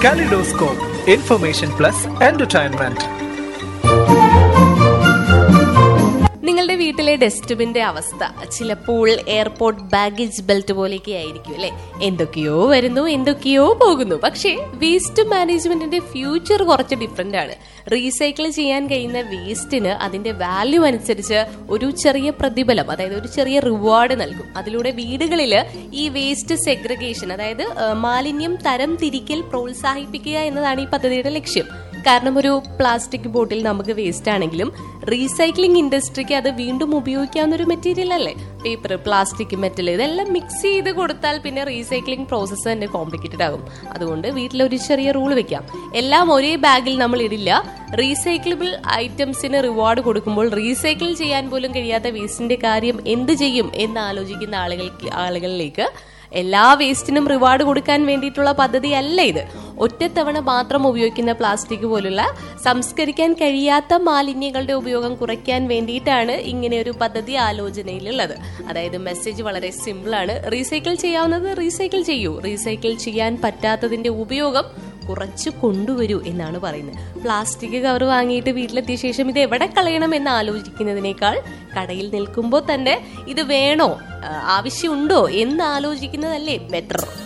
Kaleidoscope, information plus entertainment. നിങ്ങളുടെ വീട്ടിലെ ഡസ്റ്റ്ബിന്റെ അവസ്ഥ ചിലപ്പോൾ എയർപോർട്ട് ബാഗേജ് ബെൽറ്റ് പോലെയൊക്കെ ആയിരിക്കും അല്ലെ എന്തൊക്കെയോ വരുന്നു എന്തൊക്കെയോ പോകുന്നു പക്ഷേ വേസ്റ്റ് മാനേജ്മെന്റിന്റെ ഫ്യൂച്ചർ കുറച്ച് ഡിഫറെന്റ് ആണ് റീസൈക്കിൾ ചെയ്യാൻ കഴിയുന്ന വേസ്റ്റിന് അതിന്റെ വാല്യൂ അനുസരിച്ച് ഒരു ചെറിയ പ്രതിഫലം അതായത് ഒരു ചെറിയ റിവാർഡ് നൽകും അതിലൂടെ വീടുകളിൽ ഈ വേസ്റ്റ് സെഗ്രിഗേഷൻ അതായത് ആ, മാലിന്യം തരം തിരിക്കൽ പ്രോത്സാഹിപ്പിക്കുക എന്നതാണ് ഈ പദ്ധതിയുടെ ലക്ഷ്യം കാരണം ഒരു പ്ലാസ്റ്റിക് ബോട്ടിൽ നമുക്ക് വേസ്റ്റ് ആണെങ്കിലും റീസൈക്ലിംഗ് ഇൻഡസ്ട്രിക്ക് അത് വീണ്ടും ഉപയോഗിക്കാവുന്ന ഒരു മെറ്റീരിയൽ അല്ലേ പേപ്പർ പ്ലാസ്റ്റിക് മെറ്റൽ ഇതെല്ലാം മിക്സ് ചെയ്ത് കൊടുത്താൽ പിന്നെ റീസൈക്ലിംഗ് പ്രോസസ്സ് തന്നെ കോംപ്ലിക്കേറ്റഡ് ആകും അതുകൊണ്ട് വീട്ടിൽ ഒരു ചെറിയ റൂൾ വെക്കാം എല്ലാം ഒരേ ബാഗിൽ നമ്മൾ ഇടില്ല റീസൈക്കിളബിൾ ഐറ്റംസിന് റിവാർഡ് കൊടുക്കുമ്പോൾ റീസൈക്കിൾ ചെയ്യാൻ പോലും കഴിയാത്ത വേസ്റ്റിന്റെ കാര്യം എന്ത് ചെയ്യും എന്ന് ആലോചിക്കുന്ന ആളുകൾക്ക് ആളുകളിലേക്ക് എല്ലാ വേസ്റ്റിനും റിവാർഡ് കൊടുക്കാൻ വേണ്ടിയിട്ടുള്ള പദ്ധതിയല്ല ഇത് ഒറ്റത്തവണ മാത്രം ഉപയോഗിക്കുന്ന പ്ലാസ്റ്റിക് പോലുള്ള സംസ്കരിക്കാൻ കഴിയാത്ത മാലിന്യങ്ങളുടെ ഉപയോഗം കുറയ്ക്കാൻ വേണ്ടിയിട്ടാണ് ഇങ്ങനെ ഒരു പദ്ധതി ആലോചനയിലുള്ളത് അതായത് മെസ്സേജ് വളരെ സിമ്പിൾ ആണ് റീസൈക്കിൾ ചെയ്യാവുന്നത് റീസൈക്കിൾ ചെയ്യൂ റീസൈക്കിൾ ചെയ്യാൻ പറ്റാത്തതിന്റെ ഉപയോഗം കുറച്ച് കൊണ്ടുവരൂ എന്നാണ് പറയുന്നത് പ്ലാസ്റ്റിക് കവർ വാങ്ങിയിട്ട് വീട്ടിലെത്തിയ ശേഷം ഇത് എവിടെ കളയണം എന്ന് ആലോചിക്കുന്നതിനേക്കാൾ കടയിൽ നിൽക്കുമ്പോൾ തന്നെ ഇത് വേണോ ആ, ആവശ്യമുണ്ടോ എന്ന് ആലോചിക്കുന്നതല്ലേ ബെറ്റർ